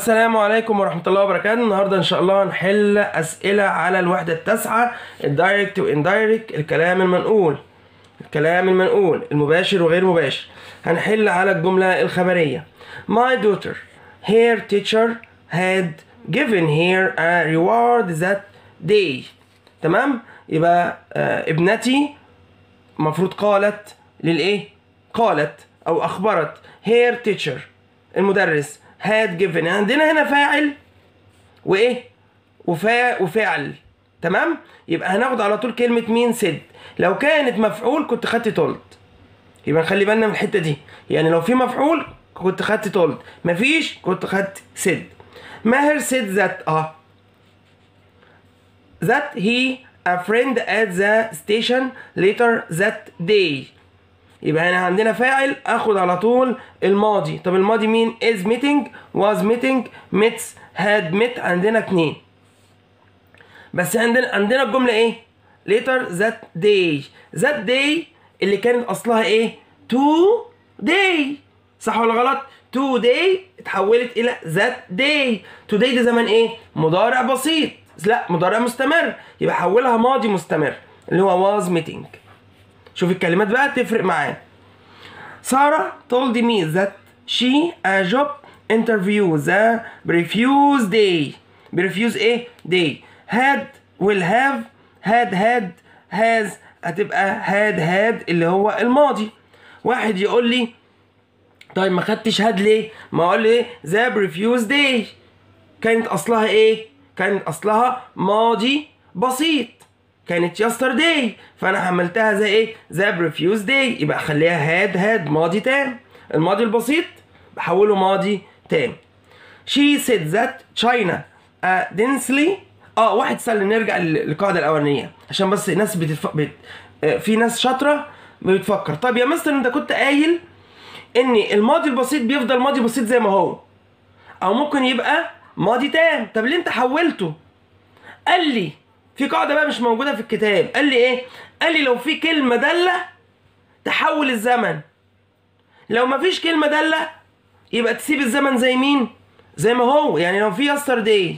السلام عليكم ورحمة الله وبركاته النهاردة إن شاء الله هنحل أسئلة على الوحدة التاسعة الدايركت واندايركت الكلام المنقول الكلام المنقول المباشر وغير مباشر هنحل على الجملة الخبرية My daughter her teacher had given her a reward that day تمام يبقى آه ابنتي المفروض قالت للإيه قالت أو أخبرت her teacher المدرس had given عندنا هنا فاعل وايه وفا وفعل تمام يبقى هناخد على طول كلمه مين سد لو كانت مفعول كنت خدت تولد يبقى نخلي بالنا من الحته دي يعني لو في مفعول كنت خدت تولد مفيش كنت خدت سد ماهر سيد ذات اه that he a friend at the station later that day يبقى هنا عندنا فاعل اخد على طول الماضي طب الماضي مين is meeting was meeting meets had met عندنا اتنين بس عندنا عندنا الجملة ايه later that day that day اللي كانت اصلها ايه to day صح ولا غلط today اتحولت الى that day today ده زمن ايه مضارع بسيط لا مضارع مستمر يبقى حولها ماضي مستمر اللي هو was meeting شوف الكلمات بقى تفرق معانا سارة told me that she a job interview the refuse day refuse ايه day had will have had had has هتبقى had had اللي هو الماضي واحد يقول لي طيب ما خدتش هاد ليه ما اقول لي the refuse day كانت اصلها ايه كانت اصلها ماضي بسيط كانت yesterday فانا حملتها زي ايه زي refuse day يبقى اخليها had had ماضي تام الماضي البسيط بحوله ماضي تام she said that China uh, densely اه واحد سأل نرجع للقاعدة الأولانية عشان بس الناس بتتف... بت... آه، في ناس شاطرة بتفكر طب يا مستر انت كنت قايل ان الماضي البسيط بيفضل ماضي بسيط زي ما هو او ممكن يبقى ماضي تام طب ليه انت حولته قال لي في قاعدة بقى مش موجودة في الكتاب قال لي ايه قال لي لو في كلمة دالة تحول الزمن لو مفيش كلمة دالة يبقى تسيب الزمن زي مين زي ما هو يعني لو في yesterday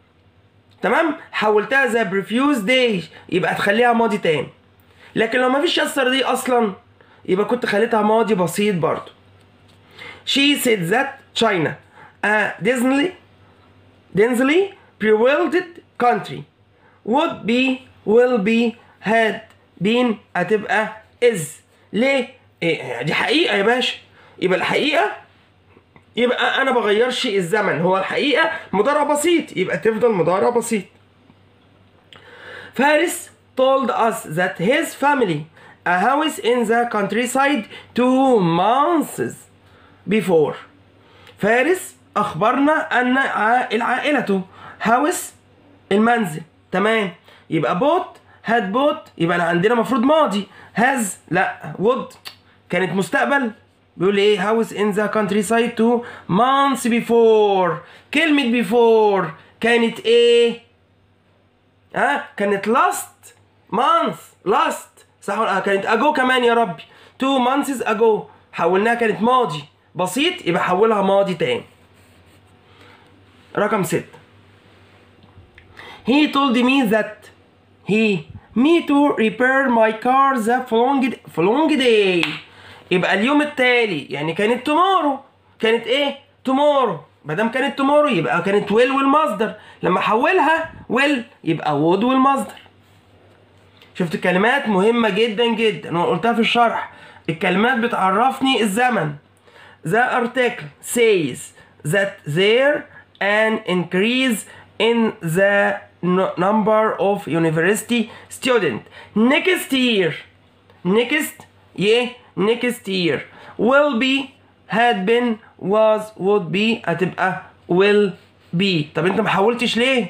تمام حولتها زي بريفيوز داي يبقى تخليها ماضي تام لكن لو مفيش yesterday اصلا يبقى كنت خليتها ماضي بسيط برضو she said that China a densely densely bewildered country would be will be had been هتبقى is ليه؟ إيه دي حقيقة يا باشا يبقى الحقيقة يبقى أنا بغيرش الزمن هو الحقيقة مضارع بسيط يبقى تفضل مضارع بسيط فارس told us that his family a house in the countryside two months before فارس أخبرنا أن ع- العائلة هاوس المنزل تمام يبقى بوت هاد بوت يبقى أنا عندنا مفروض ماضي هاز لا وود كانت مستقبل بيقول ايه هاوس ان ذا كانتري سايد تو مانثs بيفور كلمة بيفور كانت ايه؟ ها كانت لاست مانث لاست صح ولا- آه، كانت اجو كمان يا ربي تو مانثs اجو حولناها كانت ماضي بسيط يبقى حولها ماضي تاني رقم ستة He told me that he me to repair my car the following following day يبقى اليوم التالي يعني كانت tomorrow كانت ايه tomorrow ما دام كانت tomorrow يبقى كانت will والمصدر لما احولها will يبقى would والمصدر شفت الكلمات مهمة جدا جدا انا قلتها في الشرح الكلمات بتعرفني الزمن The article says that there an increase in the n- number of university student next year next yeah next year will be had been was would be هتبقى will be طب انت ما حولتش ليه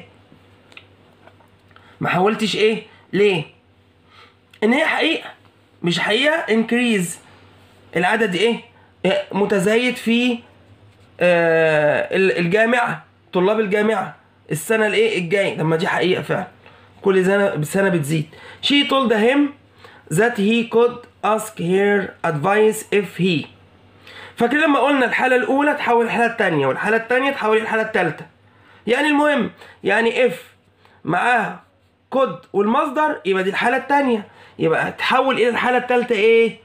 ما حولتش ايه ليه ان هي حقيقة مش حقيقة increase العدد ايه آه، متزايد في آه، ال- الجامعة طلاب الجامعة السنة الايه الجاي لما دي حقيقة فعلا كل سنة سنة بتزيد she told him that he could ask her advice if he فاكرين لما قلنا الحالة الأولى تحول الحالة التانية والحالة التانية تحول الحالة التالتة يعني المهم يعني اف معاها كود والمصدر يبقى دي الحالة التانية يبقى تحول إلى الحالة التالتة إيه؟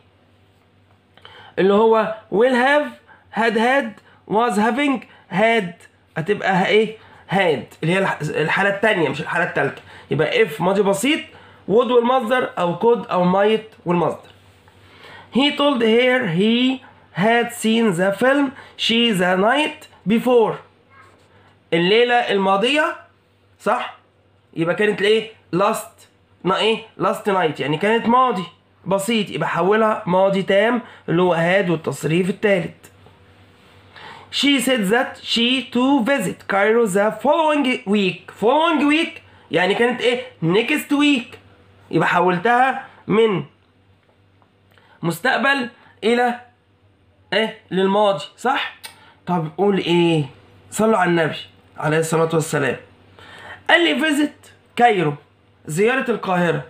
اللي هو will have had had was having had هتبقى ايه had اللي هي الح- الحالة التانية مش الحالة التالتة يبقى if ماضي بسيط would والمصدر أو could أو might والمصدر He told her he had seen the film she the night before الليلة الماضية صح؟ يبقى كانت ايه؟ last نا ايه؟ last night يعني كانت ماضي بسيط يبقى حولها ماضي تام اللي هو had والتصريف التالت. She said that she to visit Cairo the following week. Following week يعني كانت ايه؟ next week يبقى حولتها من مستقبل الى ايه للماضي صح طب قول ايه صلوا على النبي عليه الصلاه والسلام قال لي فيزيت كايرو زياره القاهره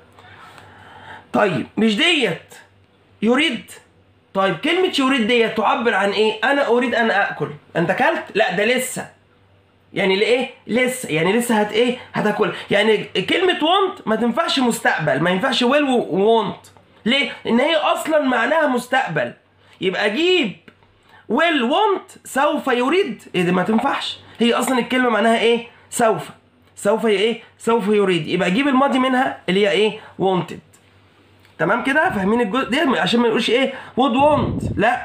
طيب مش ديت يريد طيب كلمة يريد ديت تعبر عن ايه؟ أنا أريد أن أكل، أنت أكلت؟ لا ده لسه. يعني لإيه؟ لسه، يعني لسه هت إيه؟ هتاكل، يعني كلمة want ما تنفعش مستقبل، ما ينفعش will و want. ليه؟ إن هي أصلا معناها مستقبل. يبقى أجيب will want سوف يريد، إيه دي ما تنفعش. هي أصلا الكلمة معناها إيه؟ سوف. سوف إيه؟ سوف يريد، يبقى أجيب الماضي منها اللي هي إيه؟ wanted. تمام كده فاهمين الجزء ده عشان ما نقولش ايه would want لا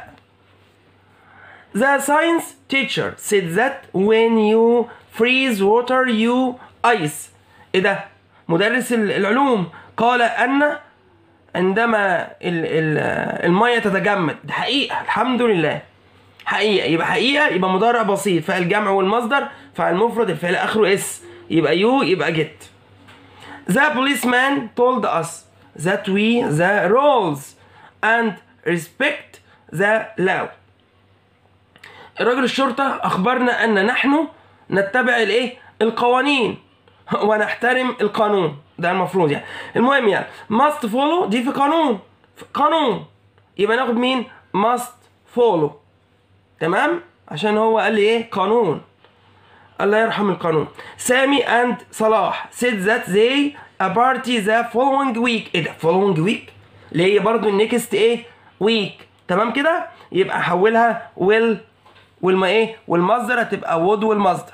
The science teacher said that when you freeze water you ice ايه ده مدرس ال- العلوم قال ان عندما ال ال الميه تتجمد ده حقيقه الحمد لله حقيقه يبقى حقيقه يبقى مضارع بسيط فعل جمع والمصدر فعل مفرد الفعل اخره اس يبقى يو يبقى جيت The policeman told us that we the rules and respect the law. الراجل الشرطة أخبرنا أن نحن نتبع الإيه؟ القوانين ونحترم القانون ده المفروض يعني المهم يعني must follow دي في قانون في قانون يبقى ناخد مين must follow تمام عشان هو قال لي ايه قانون الله يرحم القانون سامي and صلاح said that they a party the following week ايه ده following week اللي هي برضو النكست ايه week تمام كده يبقى حولها will والما ايه والمصدر هتبقى would والمصدر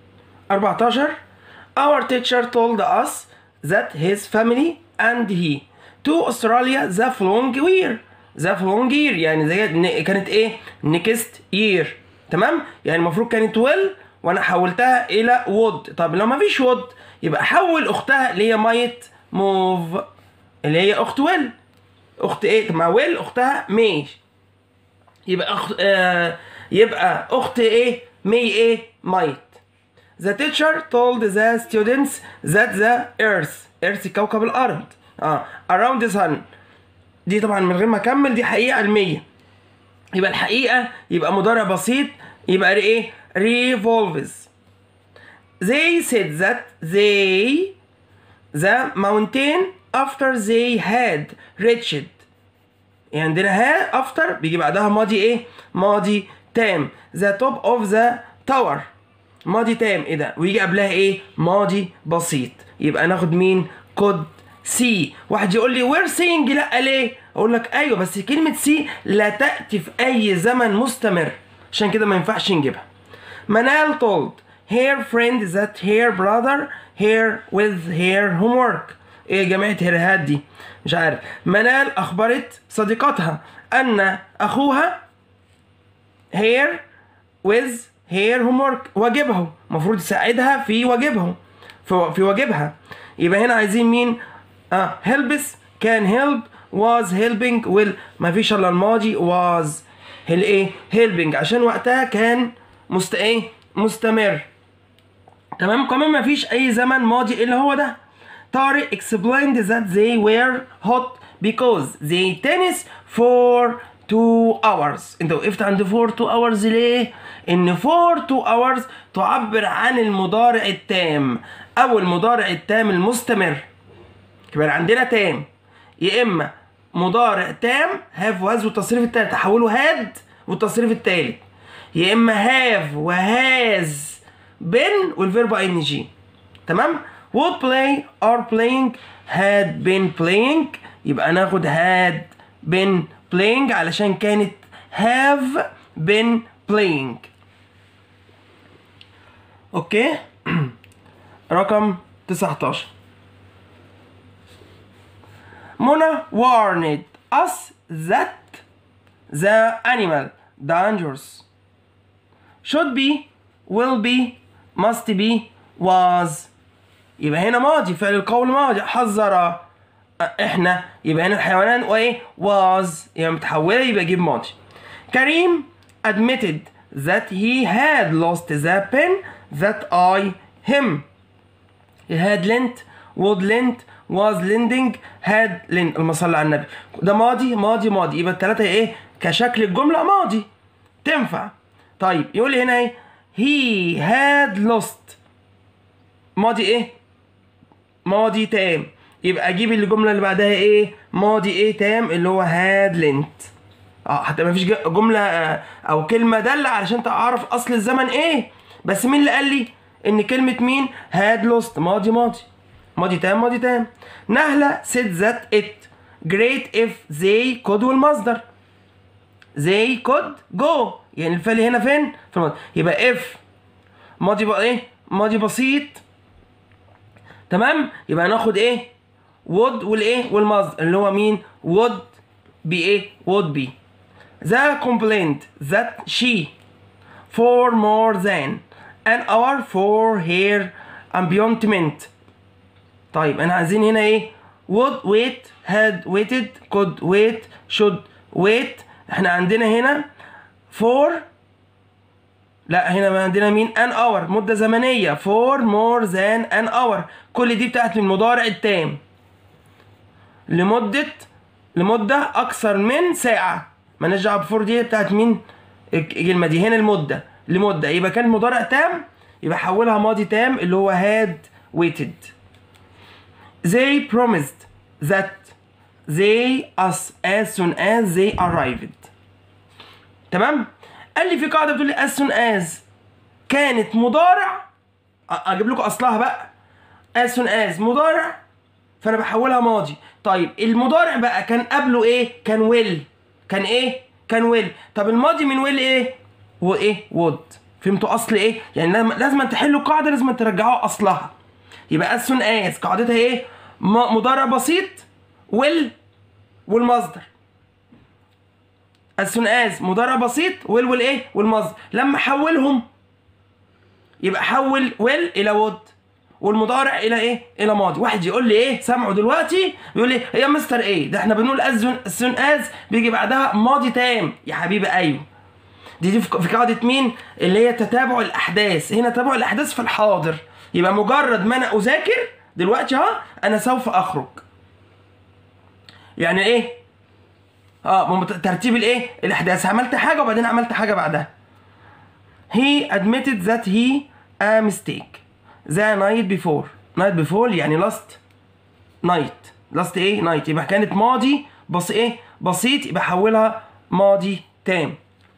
14 our teacher told us that his family and he to Australia the following year the following year يعني زي ن- كانت ايه next year تمام يعني المفروض كانت will وانا حولتها الى would طب لو ما فيش would يبقى حول اختها اللي هي might move اللي هي اخت will اخت ايه مع will اختها may يبقى اخت آه يبقى اخت ايه may ايه might The teacher told the students that the earth earth كوكب الارض اه around the sun دي طبعا من غير ما اكمل دي حقيقه علميه يبقى الحقيقه يبقى مضارع بسيط يبقى ايه revolves they said that they the mountain after they had reached يعني عندنا ها after بيجي بعدها ماضي ايه ماضي تام the top of the tower ماضي تام ايه ده ويجي قبلها ايه ماضي بسيط يبقى ناخد مين كود سي واحد يقول لي وير سينج لا ليه اقول لك ايوه بس كلمه سي لا تاتي في اي زمن مستمر عشان كده ما ينفعش نجيبها منال told her friend that her brother here with her homework ايه جماعة هرهات دي مش عارف منال اخبرت صديقتها ان اخوها here with her homework واجبه المفروض يساعدها في واجبه في, في واجبها يبقى هنا عايزين مين اه helps كان help was helping will ما فيش الا الماضي was هل ايه helping عشان وقتها كان مست ايه مستمر تمام كمان ما فيش اي زمن ماضي الا هو ده طارق explained that they were hot because they tennis for two hours انت وقفت عند for two hours ليه ان for two hours تعبر عن المضارع التام او المضارع التام المستمر يبقى عندنا تام يا اما مضارع تام هاف واز والتصريف التالت تحوله هاد والتصريف التالت يا اما have وهاز been والفيرب اي ان جي تمام would play are playing had been playing يبقى ناخد had been playing علشان كانت have been playing اوكي رقم 19 منى warned us that the animal dangerous should be will be must be was يبقى هنا ماضي فعل القول ماضي حذر احنا يبقى هنا الحيوانات وايه was يبقى متحوله يبقى جيب ماضي كريم admitted that he had lost the pen that I him he had lent would lent was lending had lent اللهم صل على النبي ده ماضي ماضي ماضي يبقى التلاتة ايه كشكل الجملة ماضي تنفع طيب يقول لي هنا ايه he had lost ماضي ايه ماضي تام يبقى اجيب الجمله اللي بعدها ايه ماضي ايه تام اللي هو had lent اه حتى ما فيش جمله آه، او كلمه داله علشان تعرف اصل الزمن ايه بس مين اللي قال لي ان كلمه مين had lost ماضي ماضي ماضي تام ماضي تام نهله said that it great if they could والمصدر they could go يعني الفعل هنا فين في الماضي يبقى if ماضي بقى ايه ماضي بسيط تمام يبقى هناخد ايه would والايه والمصدر اللي هو مين would be ايه would be the complaint that she for more than an hour for her appointment طيب انا عايزين هنا ايه would wait had waited could wait should wait احنا عندنا هنا for لا هنا عندنا مين an hour مدة زمنية for more than an hour كل دي بتاعت المضارع التام لمدة لمدة أكثر من ساعة مالناش دعوة بفور دي بتاعت مين الكلمة دي هنا المدة لمدة يبقى كان مضارع تام يبقى حولها ماضي تام اللي هو had waited they promised that they us as soon as they arrived تمام قال لي في قاعده بتقول لي as soon as كانت مضارع أ- اجيب لكم اصلها بقى as soon as مضارع فانا بحولها ماضي طيب المضارع بقى كان قبله ايه كان will كان ايه كان will طب الماضي من will ايه هو ايه would فهمتوا اصل ايه يعني لازم لازم تحلوا قاعده لازم ترجعوها اصلها يبقى as soon as قاعدتها ايه م- مضارع بسيط will والمصدر as soon as مضارع بسيط will والايه والمصدر لما احولهم يبقى حول will الى would والمضارع الى ايه الى ماضي واحد يقول لي ايه سامعه دلوقتي بيقول لي يا مستر ايه ده احنا بنقول as soon- as soon as بيجي بعدها ماضي تام يا حبيبي ايوه دي دي في في قاعده مين اللي هي تتابع الاحداث هنا تتابع الاحداث في الحاضر يبقى مجرد ما انا اذاكر دلوقتي اهو انا سوف اخرج يعني ايه اه مم- ترتيب الايه الاحداث عملت حاجه وبعدين عملت حاجه بعدها he admitted that he a mistake the night before night before يعني last night last ايه night يبقى كانت ماضي بس ايه بسيط يبقى حولها ماضي تام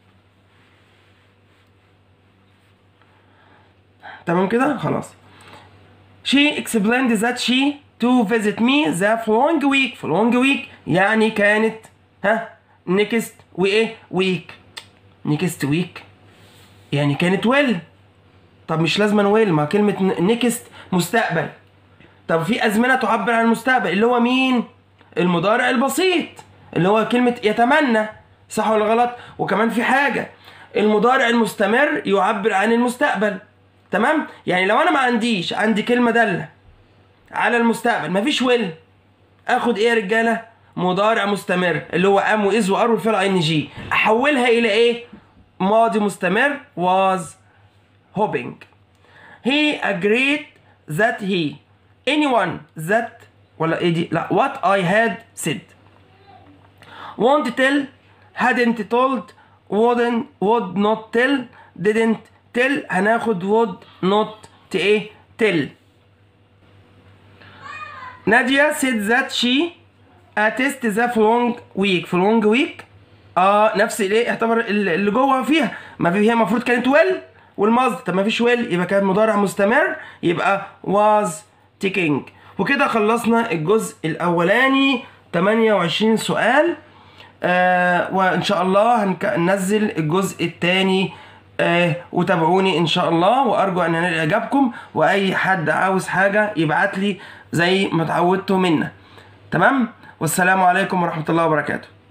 تمام كده خلاص she explained that she to visit me the following week following week يعني كانت ها next وايه week next week يعني كانت will طب مش لازم will ما كلمة next مستقبل طب في أزمنة تعبر عن المستقبل اللي هو مين المضارع البسيط اللي هو كلمة يتمنى صح ولا غلط وكمان في حاجة المضارع المستمر يعبر عن المستقبل تمام يعني لو انا ما عنديش عندي كلمة دالة على المستقبل مفيش will اخد ايه يا رجالة مضارع مستمر اللي هو ام واز وار والفعل ان جي احولها الى ايه ماضي مستمر was hoping he agreed that he anyone that ولا ايه دي لا what I had said won't tell hadn't told wouldn't would not tell didn't tell هناخد would not ت ايه tell نادية said that she a test the following week following week اه نفس الايه اعتبر ال- اللي جوه فيها ما في هي المفروض كانت ويل والماضي طب ما فيش ويل يبقى كان مضارع مستمر يبقى was taking وكده خلصنا الجزء الاولاني 28 سؤال آه وان شاء الله هنك- هننزل الجزء الثاني آه وتابعوني ان شاء الله وارجو ان انال اعجابكم واي حد عاوز حاجه يبعت لي زي ما اتعودتوا منا تمام والسلام عليكم ورحمه الله وبركاته